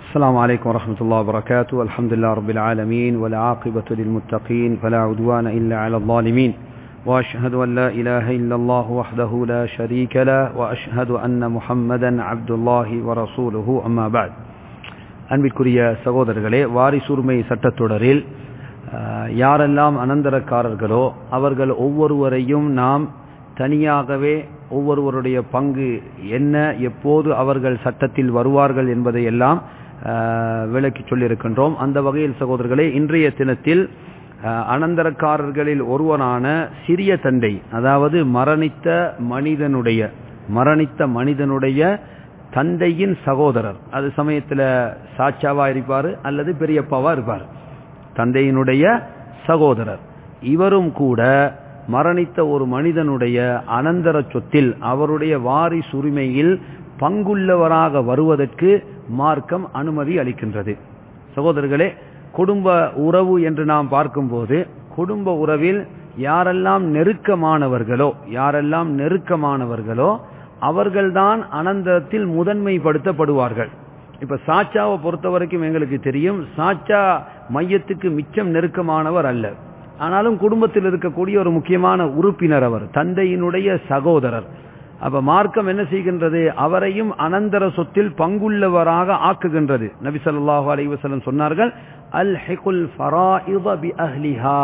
السلام عليكم ورحمة الله وبركاته الحمد لله رب العالمين والعاقبة للمتقين فلا عدوان إلا على الظالمين وأشهد أن لا إله إلا الله وحده لا شريك له وأشهد أن محمدا عبد الله ورسوله أما بعد அன்பிற்குரிய சகோதரர்களே வாரிசுரிமை சட்டத்தொடரில் அஹ், யாரெல்லாம் அனந்தரக்காரர்களோ அவர்கள் ஒவ்வொருவரையும் நாம் தனியாகவே ஒவ்வொருவருடைய பங்கு என்ன எப்போது அவர்கள் சட்டத்தில் வருவார்கள் என்பதை எல்லாம் அஹ், விளக்கிச் சொல்லியிருக்கின்றோம் அந்த வகையில் சகோதரர்களே இன்றைய தினத்தில் அஹ், அனந்தரக்காரர்களில் ஒருவரான சிறிய தந்தை அதாவது மரணித்த மனிதனுடைய மரணித்த மனிதனுடைய தந்தையின் சகோதரர் அது சமயத்துல சாச்சாவா இருப்பாரு அல்லது பெரியப்பாவா இருப்பார் தந்தையினுடைய சகோதரர் இவரும் கூட மரணித்த ஒரு மனிதனுடைய அனந்தர சொத்தில் அவருடைய வாரிசுரிமையில் பங்குள்ளவராக வருவதற்கு மார்க்கம் அனுமதி அளிக்கின்றது சகோதரர்களே குடும்ப உறவு என்று நாம் பார்க்கும்போது குடும்ப உறவில் யாரெல்லாம் நெருக்கமானவர்களோ யாரெல்லாம் நெருக்கமானவர்களோ அவர்கள்தான் அனந்தரத்தில் முதன்மைப்படுத்தப்படுவார்கள் இப்ப சாச்சாவை பொறுத்த வரைக்கும் எங்களுக்கு தெரியும் சாச்சா மையத்துக்கு மிச்சம் நெருக்கமானவர் அல்ல ஆனாலும் குடும்பத்தில் இருக்கக்கூடிய ஒரு முக்கியமான உறுப்பினர் அவர் தந்தையினுடைய சகோதரர் அப்ப மார்க்கம் என்ன செய்கின்றது அவரையும் அனந்தர சொத்தில் பங்குள்ளவராக ஆக்குகின்றது நபி ஸல்லல்லாஹு அலைஹி வஸல்லம் சொன்னார்கள் அல் ஹிகுல் ஃபராயித பி அஹ்லிஹா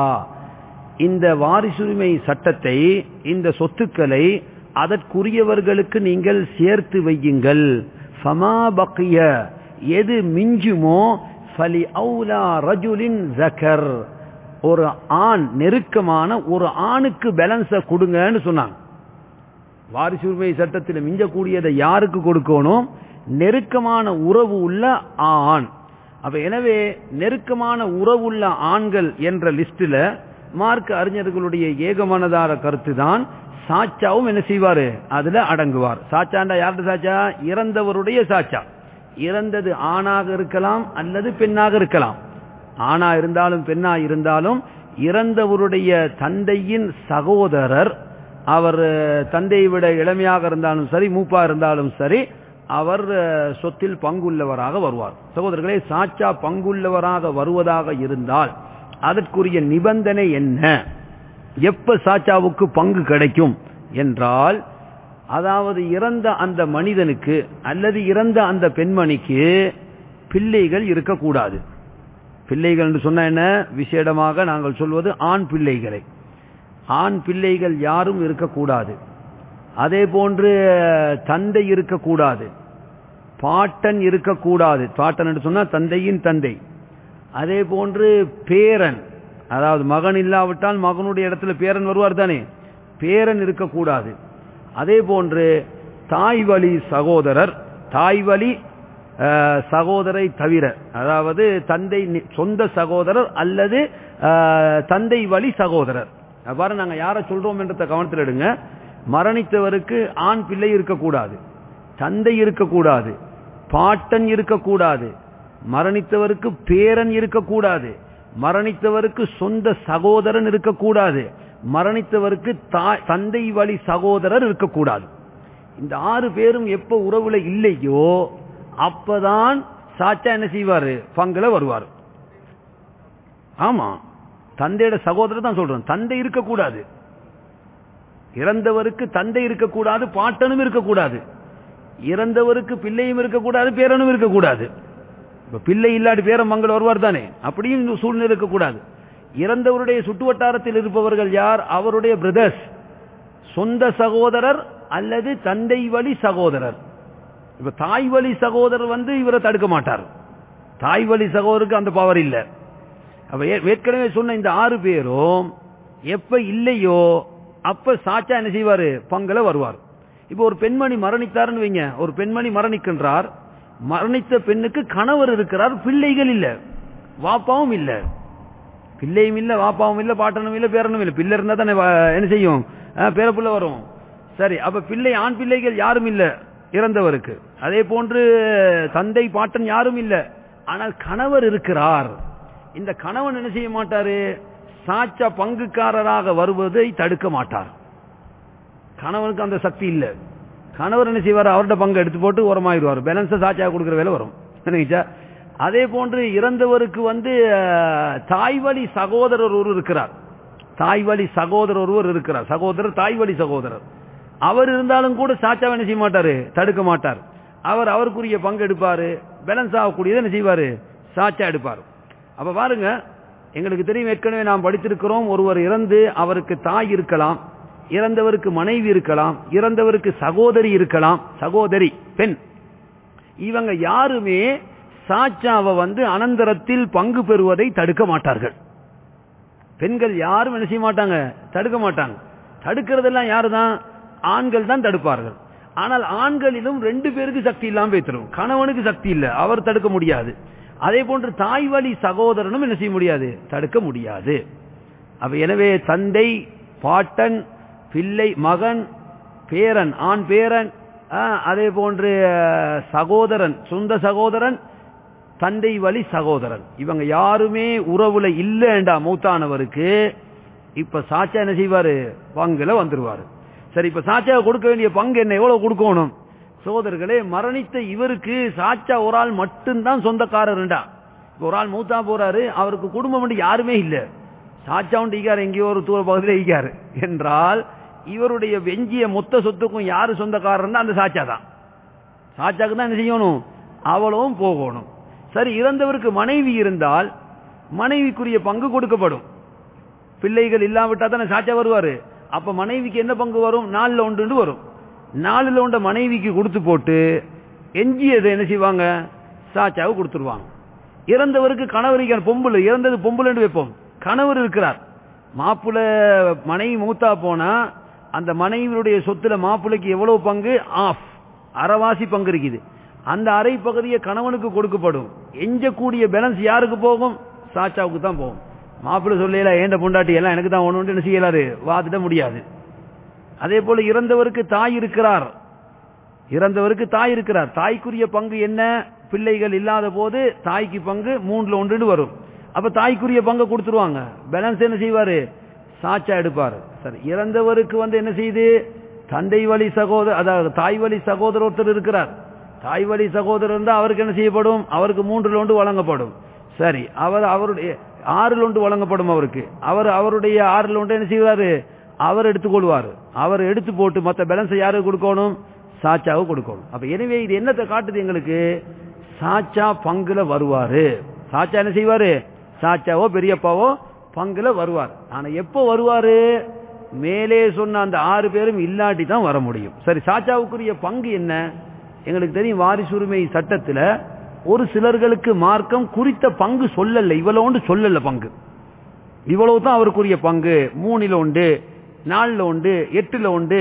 இந்த வாரிசுரிமை சட்டத்தை இந்த சொத்துக்களை அதற்குரியவர்களுக்கு நீங்கள் சேர்த்து வையுங்கள் ஃபமா பக்கிய எது மிஞ்சுமோ ஃபலி அவுலா ரஜுலின் ஜக்கர் ஒரு ஆண் நெருக்கமான ஒரு ஆணுக்கு பேலன்ஸ கொடுங்கன்னு சொன்னாங்க வாரிசுரிமை சட்டத்தில் மிஞ்சக்கூடியதை யாருக்கு கொடுக்கணும் நெருக்கமான உறவு உள்ள ஆண் அப்ப எனவே நெருக்கமான உறவுள்ள ஆண்கள் என்ற லிஸ்டில் மார்க் அறிஞர்களுடைய ஏகமனதார கருத்து தான் சாச்சாவும் என்ன செய்வாரு அதுல அடங்குவார் சாச்சாண்டா யார்கிட்ட சாச்சா இறந்தவருடைய சாச்சா இறந்தது ஆணாக இருக்கலாம் அல்லது பெண்ணாக இருக்கலாம் ஆணா இருந்தாலும் பெண்ணா இருந்தாலும் இறந்தவருடைய தந்தையின் சகோதரர் அவர் அஹ், தந்தையை விட இளமையாக இருந்தாலும் சரி மூப்பா இருந்தாலும் சரி அவர் அஹ், சொத்தில் பங்குள்ளவராக வருவார் சகோதரர்களே சாச்சா பங்குள்ளவராக வருவதாக இருந்தால் அதற்குரிய நிபந்தனை என்ன எப்ப சாச்சாவுக்கு பங்கு கிடைக்கும் என்றால் அதாவது இறந்த அந்த மனிதனுக்கு அல்லது இறந்த அந்த பெண்மணிக்கு பிள்ளைகள் இருக்கக்கூடாது பிள்ளைகள் என்று சொன்ன என்ன விசேடமாக நாங்கள் சொல்வது ஆண் பிள்ளைகளை ஆண் பிள்ளைகள் யாரும் இருக்கக்கூடாது அதே போன்று தந்தை இருக்கக்கூடாது பாட்டன் இருக்கக்கூடாது பாட்டன் என்று சொன்னா தந்தையின் தந்தை அதே போன்று பேரன் அதாவது மகன் இல்லாவிட்டால் மகனுடைய இடத்துல பேரன் வருவார் தானே பேரன் இருக்கக்கூடாது அதே போன்று தாய் வழி சகோதரர் தாய் வழி அஹ், சகோதரை தவிர அதாவது தந்தை நி- சொந்த சகோதரர் அல்லது அஹ், தந்தை வழி சகோதரர் அவ்வாறு நாங்க யாரை சொல்றோம் என்றத கவனத்தில் எடுங்க மரணித்தவருக்கு ஆண் பிள்ளை இருக்கக்கூடாது தந்தை இருக்கக்கூடாது பாட்டன் இருக்கக்கூடாது மரணித்தவருக்கு பேரன் இருக்கக்கூடாது மரணித்தவருக்கு சொந்த சகோதரன் இருக்கக்கூடாது மரணித்தவருக்கு தா- தந்தை வழி சகோதரர் இருக்கக்கூடாது இந்த ஆறு பேரும் எப்ப உறவுல இல்லையோ அப்பதான் சாச்சா என்ன செய்வாரு பங்குல வருவார் ஆமா தந்தையோட சகோதரர் தான் சொல்றேன் தந்தை இருக்கக்கூடாது இறந்தவருக்கு தந்தை இருக்கக்கூடாது பாட்டனும் இருக்கக்கூடாது இறந்தவருக்கு பிள்ளையும் இருக்கக்கூடாது பேரனும் இருக்கக்கூடாது இப்ப பிள்ளை இல்லாட்டி பேரன் மங்கள் வருவார் தானே அப்படியும் இந்த சூழ்நிலை இருக்கக்கூடாது இறந்தவருடைய சுட்டு வட்டாரத்தில் இருப்பவர்கள் யார் அவருடைய பிரதர்ஸ் சொந்த சகோதரர் அல்லது தந்தை வழி சகோதரர் இப்ப தாய் வழி சகோதரர் வந்து இவரை தடுக்க மாட்டார் தாய் வழி சகோதரருக்கு அந்த பவர் இல்ல அப்ப ஏ- ஏற்கனவே சொன்ன இந்த ஆறு பேரும் எப்ப இல்லையோ அப்ப சாச்சா என்ன செய்வாரு பங்கல வருவார் இப்ப ஒரு பெண்மணி மரணித்தார்னு வைங்க ஒரு பெண்மணி மரணிக்கின்றார் மரணித்த பெண்ணுக்கு கணவர் இருக்கிறார் பிள்ளைகள் இல்ல வாப்பாவும் இல்ல பிள்ளையும் இல்ல வாப்பாவும் இல்ல பாட்டனும் இல்ல பேரனும் இல்ல பிள்ளை இருந்தா தானே வா- என்ன செய்யும் அஹ், பேரப்புள்ள வரும் சரி அப்ப பிள்ளை ஆண் பிள்ளைகள் யாரும் இல்ல இறந்தவருக்கு அதே போன்று தந்தை பாட்டன் யாரும் இல்ல ஆனால் கணவர் இருக்கிறார் இந்த கணவன் என்ன செய்ய மாட்டாரு சாச்சா பங்குக்காரராக வருவதை தடுக்க மாட்டார் கணவனுக்கு அந்த சக்தி இல்ல கணவர் என்ன செய்வார் அவர்கிட்ட பங்கு எடுத்து போட்டு உரமாயிருவார் பேலன்ஸை சாச்சா கொடுக்குற வேலை வரும் என்னங்கச்சா அதே போன்று இறந்தவருக்கு வந்து அஹ், தாய்வழி சகோதரர் ஒருவர் இருக்கிறார் தாய்வழி சகோதரர் ஒருவர் இருக்கிறார் சகோதரர் தாய்வழி சகோதரர் அவர் இருந்தாலும் கூட சாச்சாவை என்ன செய்ய மாட்டாரு தடுக்க மாட்டார் அவர் அவருக்குரிய பங்கு எடுப்பாரு பேலன்ஸ் ஆகக்கூடியதை என்ன செய்வாரு சாச்சா எடுப்பார் அப்ப பாருங்க எங்களுக்கு தெரியும் ஏற்கனவே நாம் படித்திருக்கிறோம் ஒருவர் இறந்து அவருக்கு தாய் இருக்கலாம் இறந்தவருக்கு மனைவி இருக்கலாம் இறந்தவருக்கு சகோதரி இருக்கலாம் சகோதரி பெண் இவங்க யாருமே சாச்சாவை வந்து அனந்தரத்தில் பங்கு பெறுவதை தடுக்க மாட்டார்கள் பெண்கள் யாரும் என்ன செய்ய மாட்டாங்க தடுக்க மாட்டாங்க தடுக்கிறதெல்லாம் யாரு தான் ஆண்கள் தான் தடுப்பார்கள் ஆனால் ஆண்களிலும் ரெண்டு பேருக்கு சக்தி இல்லாம போய்த்திரும் கணவனுக்கு சக்தி இல்ல அவர் தடுக்க முடியாது அதே போன்று தாய் வழி சகோதரனும் என்ன செய்ய முடியாது தடுக்க முடியாது அப்ப எனவே தந்தை பாட்டன் பிள்ளை மகன் பேரன் ஆண் பேரன் ஆ, அதே போன்று அஹ், சகோதரன் சொந்த சகோதரன் தந்தை வழி சகோதரன் இவங்க யாருமே உறவுல இல்லைண்டா மூத்தானவருக்கு இப்ப சாச்சா என்ன செய்வாரு பங்குல வந்துருவாரு சரி இப்ப சாச்சா கொடுக்க வேண்டிய பங்கு என்ன எவ்வளவு கொடுக்கணும் சகோதரர்களே மரணித்த இவருக்கு சாச்சா ஒரு ஆள் மட்டும்தான் சொந்தக்காரருண்டா இப்ப ஒரு ஆள் மூத்தா போறாரு அவருக்கு குடும்பம் வந்து யாருமே இல்ல சாச்சா உண்டு ஈக்காரு எங்கேயோ ஒரு தூர பகுதியில் ஈக்காரு என்றால் இவருடைய வெஞ்சிய மொத்த சொத்துக்கும் யாரு சொந்தக்காரர்னா அந்த சாச்சா தான் சாச்சாக்கு தான் என்ன செய்யணும் அவளும் போகணும் சரி இறந்தவருக்கு மனைவி இருந்தால் மனைவிக்குரிய பங்கு கொடுக்கப்படும் பிள்ளைகள் இல்லாவிட்டா தானே சாச்சா வருவாரு அப்ப மனைவிக்கு என்ன பங்கு வரும் நாலுல ஒன்று வரும் நாலுல ஒன்ற மனைவிக்கு கொடுத்து போட்டு எஞ்சியதை என்ன செய்வாங்க சாச்சாவை கொடுத்துருவாங்க இறந்தவருக்கு கணவரிக்கான பொம்புல இறந்தது பொம்புலன்னு வைப்போம் கணவர் இருக்கிறார் மாப்பிள்ள மனைவி மூத்தா போனா அந்த மனைவியுடைய சொத்துல மாப்பிள்ளைக்கு எவ்வளவு பங்கு ஆஃப் அறவாசி பங்கு இருக்குது அந்த அரை பகுதியை கணவனுக்கு கொடுக்கப்படும் எஞ்சக்கூடிய பேலன்ஸ் யாருக்கு போகும் சாச்சாவுக்கு தான் போகும் மாப்பிள்ளை சொல்லல ஏண்ட பொண்டாட்டி எல்லாம் எனக்கு தான் ஒன்று என்ன செய்யலாரு வாதிட முடியாது அதே போல இறந்தவருக்கு தாய் இருக்கிறார் இறந்தவருக்கு தாய் இருக்கிறார் தாய்க்குரிய பங்கு என்ன பிள்ளைகள் இல்லாத போது தாய்க்கு பங்கு மூணுல ஒன்றுன்னு வரும் அப்ப தாய்க்குரிய பங்கு கொடுத்துருவாங்க பேலன்ஸ் என்ன செய்வாரு சாச்சா எடுப்பாரு சரி இறந்தவருக்கு வந்து என்ன செய்யுது தந்தை வழி சகோதரர் அதாவது தாய் வழி சகோதரர் ஒருத்தர் இருக்கிறார் தாய் வழி சகோதரர் இருந்தா அவருக்கு என்ன செய்யப்படும் அவருக்கு மூன்றுல ஒன்று வழங்கப்படும் சரி அவர் அவருடைய ஆறில் ஒன்று வழங்கப்படும் அவருக்கு அவர் அவருடைய ஆறில் ஒன்று என்ன செய்வாரு அவர் எடுத்துக்கொள்வார் அவர் எடுத்து போட்டு மற்ற பேலன்ஸை யாருக்கு கொடுக்கணும் சாச்சாவுக்கு கொடுக்கணும் அப்ப எனவே இது என்னத்தை காட்டுது எங்களுக்கு சாச்சா பங்குல வருவாரு சாச்சா என்ன செய்வாரு சாச்சாவோ பெரியப்பாவோ பங்குல வருவார் ஆனா எப்போ வருவாரு மேலே சொன்ன அந்த ஆறு பேரும் இல்லாட்டி தான் வர முடியும் சரி சாச்சாவுக்குரிய பங்கு என்ன எங்களுக்கு தெரியும் வாரிசுரிமை சட்டத்துல ஒரு சிலர்களுக்கு மார்க்கம் குறித்த பங்கு சொல்லல இவ்வளவு சொல்லல பங்கு இவ்வளவு தான் அவருக்குரிய பங்கு மூணில உண்டு நாலுல உண்டு எட்டுல உண்டு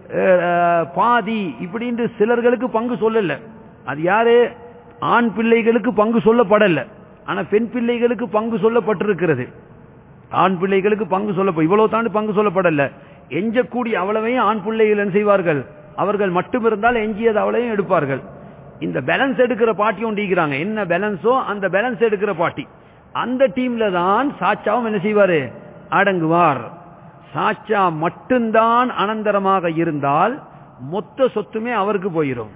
அஹ், பாதி இப்படின்னு சிலர்களுக்கு பங்கு சொல்லல அது யாரு ஆண் பிள்ளைகளுக்கு பங்கு சொல்லப்படல ஆனா பெண் பிள்ளைகளுக்கு பங்கு சொல்லப்பட்டிருக்கிறது ஆண் பிள்ளைகளுக்கு பங்கு சொல்ல இவ்வளவு தாண்டி பங்கு சொல்லப்படல எஞ்சக்கூடிய அவ்வளவையும் ஆண் பிள்ளைகள் என்ன செய்வார்கள் அவர்கள் மட்டும் இருந்தால் எஞ்சியது அவ்வளவையும் எடுப்பார்கள் இந்த பேலன்ஸ் எடுக்கிற பாட்டி ஒண்டிக்கிறாங்க என்ன பேலன்ஸோ அந்த பேலன்ஸ் எடுக்கிற பாட்டி அந்த டீம்ல தான் சாச்சாவும் என்ன செய்வாரு அடங்குவார் சாச்சா மட்டும்தான் அனந்தரமாக இருந்தால் மொத்த சொத்துமே அவருக்கு போயிடும்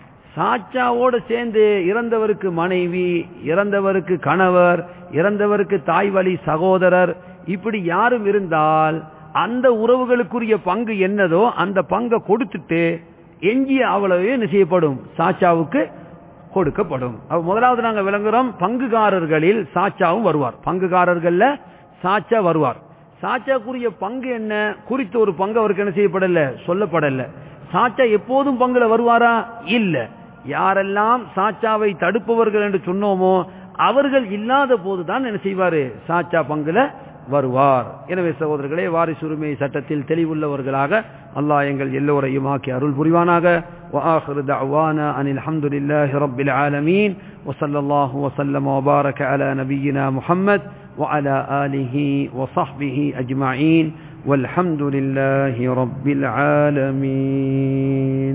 சாச்சாவோட சேர்ந்து இறந்தவருக்கு மனைவி இறந்தவருக்கு கணவர் இறந்தவருக்கு தாய் வழி சகோதரர் இப்படி யாரும் இருந்தால் அந்த உறவுகளுக்குரிய பங்கு என்னதோ அந்த பங்கை கொடுத்துட்டு எஞ்சிய அவ்வளவே என்ன செய்யப்படும் சாச்சாவுக்கு கொடுக்கப்படும் அப்ப முதலாவது நாங்க விளங்குறோம் பங்குகாரர்களில் சாச்சாவும் வருவார் பங்குகாரர்கள்ல சாச்சா வருவார் சாச்சாக்குரிய பங்கு என்ன குறித்த ஒரு பங்கு அவருக்கு என்ன செய்யப்படல சொல்லப்படல சாச்சா எப்போதும் பங்குல வருவாரா இல்ல யாரெல்லாம் சாச்சாவை தடுப்பவர்கள் என்று சொன்னோமோ அவர்கள் இல்லாத போதுதான் என்ன செய்வாரு சாச்சா பங்குல வருவார் எனவே சகோதரர்களே வாரிசுரிமை சட்டத்தில் தெளிவுள்ளவர்களாக அல்லாஹ் எங்கள் எல்லோரையும் ஆக்கி அருள் புரிவானாக وآخر دعوانا أن الحمد لله رب العالمين وصلى الله وسلم وبارك على نبينا محمد وعلى آله وصحبه أجمعين والحمد لله رب العالمين